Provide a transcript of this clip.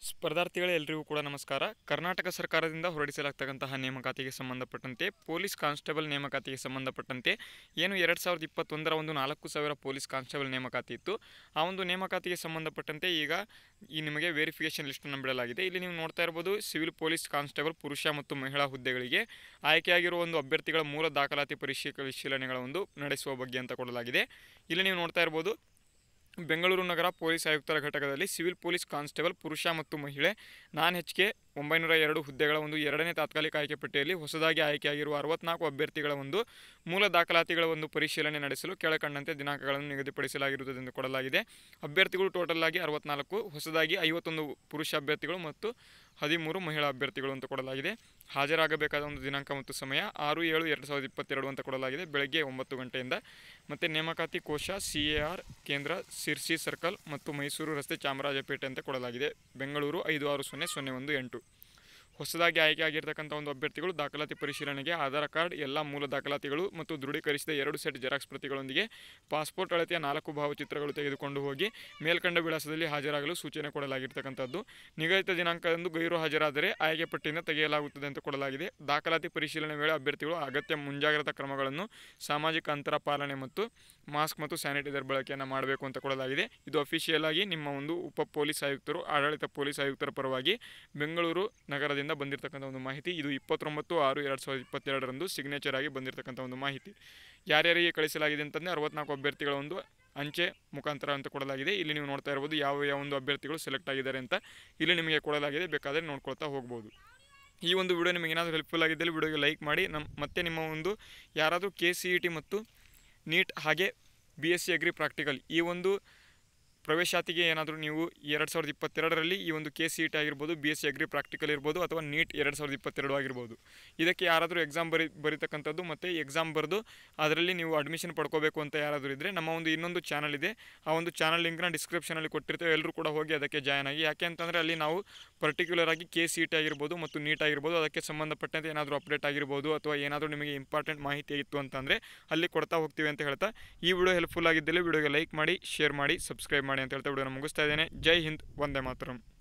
ಸ್ಪರ್ಧಾರ್ಥಿಗಳೇ ಎಲ್ರಿಗೂ ಕೂಡ ನಮಸ್ಕಾರ ಕರ್ನಾಟಕ ಸರ್ಕಾರದಿಂದ ಹೊರಡಿಸಲಾಗ್ತಕ್ಕಂತಹ ನೇಮಕಾತಿಗೆ ಸಂಬಂಧಪಟ್ಟಂತೆ ಪೊಲೀಸ್ ಕಾನ್ಸ್ಟೇಬಲ್ ನೇಮಕಾತಿಗೆ ಸಂಬಂಧಪಟ್ಟಂತೆ ಏನು ಎರಡು ಸಾವಿರದ ಇಪ್ಪತ್ತೊಂದರ ಒಂದು ನಾಲ್ಕು ಸಾವಿರ ಪೊಲೀಸ್ ಕಾನ್ಸ್ಟೇಬಲ್ ನೇಮಕಾತಿ ಇತ್ತು ಆ ಒಂದು ನೇಮಕಾತಿಗೆ ಸಂಬಂಧಪಟ್ಟಂತೆ ಈಗ ಈ ನಿಮಗೆ ವೆರಿಫಿಕೇಷನ್ ಲಿಸ್ಟನ್ನು ಬಿಡಲಾಗಿದೆ ಇಲ್ಲಿ ನೀವು ನೋಡ್ತಾ ಇರ್ಬೋದು ಸಿವಿಲ್ ಪೊಲೀಸ್ ಕಾನ್ಸ್ಟೇಬಲ್ ಪುರುಷ ಮತ್ತು ಮಹಿಳಾ ಹುದ್ದೆಗಳಿಗೆ ಆಯ್ಕೆಯಾಗಿರುವ ಒಂದು ಅಭ್ಯರ್ಥಿಗಳ ಮೂಲ ದಾಖಲಾತಿ ಪರಿಶೀಲ ಪರಿಶೀಲನೆಗಳ ಒಂದು ನಡೆಸುವ ಬಗ್ಗೆ ಅಂತ ಕೊಡಲಾಗಿದೆ ಇಲ್ಲಿ ನೀವು ನೋಡ್ತಾ ಇರ್ಬೋದು ಬೆಂಗಳೂರು ನಗರ ಪೊಲೀಸ್ ಆಯುಕ್ತರ ಘಟಕದಲ್ಲಿ ಸಿವಿಲ್ ಪೊಲೀಸ್ ಕಾನ್ಸ್ಟೇಬಲ್ ಪುರುಷ ಮತ್ತು ಮಹಿಳೆ ನಾನ್ ಹೆಚ್ ಕೆ ಒಂಬೈನೂರ ಎರಡು ಹುದ್ದೆಗಳ ಒಂದು ಎರಡನೇ ತಾತ್ಕಾಲಿಕ ಆಯ್ಕೆ ಪಟ್ಟಿಯಲ್ಲಿ ಹೊಸದಾಗಿ ಆಯ್ಕೆಯಾಗಿರುವ ಅರವತ್ನಾಲ್ಕು ಅಭ್ಯರ್ಥಿಗಳ ಒಂದು ಮೂಲ ದಾಖಲಾತಿಗಳ ಒಂದು ಪರಿಶೀಲನೆ ನಡೆಸಲು ಕೆಳಕಂಡಂತೆ ದಿನಾಂಕಗಳನ್ನು ನಿಗದಿಪಡಿಸಲಾಗಿರುತ್ತದೆ ಎಂದು ಕೊಡಲಾಗಿದೆ ಅಭ್ಯರ್ಥಿಗಳು ಟೋಟಲ್ ಆಗಿ ಅರವತ್ನಾಲ್ಕು ಹೊಸದಾಗಿ ಐವತ್ತೊಂದು ಪುರುಷ ಅಭ್ಯರ್ಥಿಗಳು ಮತ್ತು ಹದಿಮೂರು ಮಹಿಳಾ ಅಭ್ಯರ್ಥಿಗಳು ಅಂತ ಕೊಡಲಾಗಿದೆ ಹಾಜರಾಗಬೇಕಾದ ಒಂದು ದಿನಾಂಕ ಮತ್ತು ಸಮಯ ಆರು ಏಳು ಎರಡು ಸಾವಿರದ ಇಪ್ಪತ್ತೆರಡು ಅಂತ ಕೊಡಲಾಗಿದೆ ಬೆಳಗ್ಗೆ ಒಂಬತ್ತು ಗಂಟೆಯಿಂದ ಮತ್ತು ನೇಮಕಾತಿ ಕೋಶ ಸಿ ಎ ಆರ್ ಕೇಂದ್ರ ಸಿರ್ಸಿ ಸರ್ಕಲ್ ಮತ್ತು ಮೈಸೂರು ರಸ್ತೆ ಚಾಮರಾಜಪೇಟೆ ಅಂತ ಕೊಡಲಾಗಿದೆ ಬೆಂಗಳೂರು ಐದು ಆರು ಸೊನ್ನೆ ಸೊನ್ನೆ ಒಂದು ಎಂಟು ಹೊಸದಾಗಿ ಆಯ್ಕೆಯಾಗಿರ್ತಕ್ಕಂಥ ಒಂದು ಅಭ್ಯರ್ಥಿಗಳು ದಾಖಲಾತಿ ಪರಿಶೀಲನೆಗೆ ಆಧಾರ್ ಕಾರ್ಡ್ ಎಲ್ಲ ಮೂಲ ದಾಖಲಾತಿಗಳು ಮತ್ತು ದೃಢೀಕರಿಸಿದ ಎರಡು ಸೆಟ್ ಜೆರಾಕ್ಸ್ ಪ್ರತಿಗಳೊಂದಿಗೆ ಪಾಸ್ಪೋರ್ಟ್ ಅಳತೆಯ ನಾಲ್ಕು ಭಾವಚಿತ್ರಗಳು ತೆಗೆದುಕೊಂಡು ಹೋಗಿ ಮೇಲ್ಕಂಡ ವಿಳಾಸದಲ್ಲಿ ಹಾಜರಾಗಲು ಸೂಚನೆ ಕೊಡಲಾಗಿರ್ತಕ್ಕಂಥದ್ದು ನಿಗದಿತ ದಿನಾಂಕದಂದು ಗೈರು ಹಾಜರಾದರೆ ಆಯ್ಕೆ ಪಟ್ಟಿಯಿಂದ ತೆಗೆಯಲಾಗುತ್ತದೆ ಅಂತ ಕೊಡಲಾಗಿದೆ ದಾಖಲಾತಿ ಪರಿಶೀಲನೆ ವೇಳೆ ಅಭ್ಯರ್ಥಿಗಳು ಅಗತ್ಯ ಮುಂಜಾಗ್ರತಾ ಕ್ರಮಗಳನ್ನು ಸಾಮಾಜಿಕ ಅಂತರ ಪಾಲನೆ ಮತ್ತು ಮಾಸ್ಕ್ ಮತ್ತು ಸ್ಯಾನಿಟೈಸರ್ ಬಳಕೆಯನ್ನು ಮಾಡಬೇಕು ಅಂತ ಕೊಡಲಾಗಿದೆ ಇದು ಅಫಿಷಿಯಲ್ ಆಗಿ ನಿಮ್ಮ ಒಂದು ಉಪ ಪೊಲೀಸ್ ಆಯುಕ್ತರು ಆಡಳಿತ ಪೊಲೀಸ್ ಆಯುಕ್ತರ ಪರವಾಗಿ ಬೆಂಗಳೂರು ನಗರದಿಂದ ಬಂದಿರತಕ್ಕಂಥ ಒಂದು ಮಾಹಿತಿ ಇದು ಇಪ್ಪತ್ತೊಂಬತ್ತು ಆರು ಎರಡು ಸಾವಿರದ ಇಪ್ಪತ್ತೆರಡರಂದು ಸಿಗ್ನೇಚರ್ ಆಗಿ ಬಂದಿರತಕ್ಕಂಥ ಒಂದು ಮಾಹಿತಿ ಯಾರ್ಯಾರಿಗೆ ಕಳಿಸಲಾಗಿದೆ ಅಂತಂದರೆ ಅರವತ್ನಾಲ್ಕು ಅಭ್ಯರ್ಥಿಗಳ ಒಂದು ಅಂಚೆ ಮುಖಾಂತರ ಅಂತ ಕೊಡಲಾಗಿದೆ ಇಲ್ಲಿ ನೀವು ನೋಡ್ತಾ ಇರ್ಬೋದು ಯಾವ ಯಾವ ಒಂದು ಅಭ್ಯರ್ಥಿಗಳು ಸೆಲೆಕ್ಟ್ ಆಗಿದ್ದಾರೆ ಅಂತ ಇಲ್ಲಿ ನಿಮಗೆ ಕೊಡಲಾಗಿದೆ ಬೇಕಾದರೆ ನೋಡ್ಕೊಳ್ತಾ ಹೋಗ್ಬೋದು ಈ ಒಂದು ವಿಡಿಯೋ ನಿಮಗೆ ಏನಾದರೂ ಹೆಲ್ಪ್ಫುಲ್ ಆಗಿದ್ದಲ್ಲಿ ವಿಡಿಯೋಗೆ ಲೈಕ್ ಮಾಡಿ ನಮ್ಮ ಮತ್ತೆ ನಿಮ್ಮ ಒಂದು ಯಾರಾದರೂ ಕೆ ಸಿ ಇ ಟಿ ಮತ್ತು ನೀಟ್ ಹಾಗೆ B S C agri practical ಈ ಒಂದು ಪ್ರವೇಶಾತಿಗೆ ಏನಾದರೂ ನೀವು ಎರಡು ಸಾವಿರದ ಇಪ್ಪತ್ತೆರಡರಲ್ಲಿ ಈ ಒಂದು ಕೆ ಸಿ ಇ ಟಿ ಆಗಿರ್ಬೋದು B S C agri practical ಇರ್ಬೋದು ಅಥವಾ ನೀಟ್ ಎರಡು ಸಾವಿರದ ಇಪ್ಪತ್ತೆರಡು ಆಗಿರ್ಬೋದು ಇದಕ್ಕೆ ಯಾರಾದರೂ ಎಕ್ಸಾಮ್ ಬರಿ ಬರೀತಕ್ಕಂಥದ್ದು ಮತ್ತು ಎಕ್ಸಾಮ್ ಬರೆದು ಅದರಲ್ಲಿ ನೀವು ಅಡ್ಮಿಷನ್ ಪಡ್ಕೋಬೇಕು ಅಂತ ಯಾರಾದರೂ ಇದ್ದರೆ ನಮ್ಮ ಒಂದು ಇನ್ನೊಂದು ಚಾನಲ್ ಇದೆ ಆ ಒಂದು ಚಾನಲ್ ಲಿಂಕ್ನ ಡಿಸ್ಕ್ರಿಪ್ಷನಲ್ಲಿ ಕೊಟ್ಟಿರ್ತೇವೆ ಎಲ್ಲರೂ ಕೂಡ ಹೋಗಿ ಅದಕ್ಕೆ ಜಾಯ್ನ್ ಆಗಿ ಯಾಕೆ ಅಂತಂದರೆ ಅಲ್ಲಿ ನಾವು ಪರ್ಟಿಕ್ಯುಲರ್ ಆಗಿ ಕೆ ಸಿ ಇ ಟಿ ಆಗಿರ್ಬೋದು ಮತ್ತು ನೀಟ್ ಆಗಿರ್ಬೋದು ಅದಕ್ಕೆ ಸಂಬಂಧಪಟ್ಟಂತೆ ಏನಾದರೂ ಅಪ್ಡೇಟ್ ಆಗಿರ್ಬೋದು ಅಥವಾ ಏನಾದರೂ ನಿಮಗೆ ಇಂಪಾರ್ಟೆಂಟ್ ಮಾಹಿತಿ ಇತ್ತು ಅಂತಂದರೆ ಅಲ್ಲಿ ಕೊಡ್ತಾ ಹೋಗ್ತೀವಿ ಅಂತ ಹೇಳ್ತಾ ಈ ವಿಡಿಯೋ ಹೆಲ್ಪ್ಫುಲ್ ಆಗಿದ್ದಲ್ಲಿ ವಿಡಿಯೋಗೆ ಲೈಕ್ ಮಾಡಿ ಶೇರ್ ಮಾಡಿ ಸಬ್ಸ್ಕ್ರೈಬ್ ಮಾಡಿ ಅಂತ ಹೇಳ್ತಾ ವಿಡಿಯೋನ ಮುಗಿಸ್ತಾ ಇದ್ದೇನೆ ಜೈ ಹಿಂದ್ ವಂದೇ ಮಾತರಂ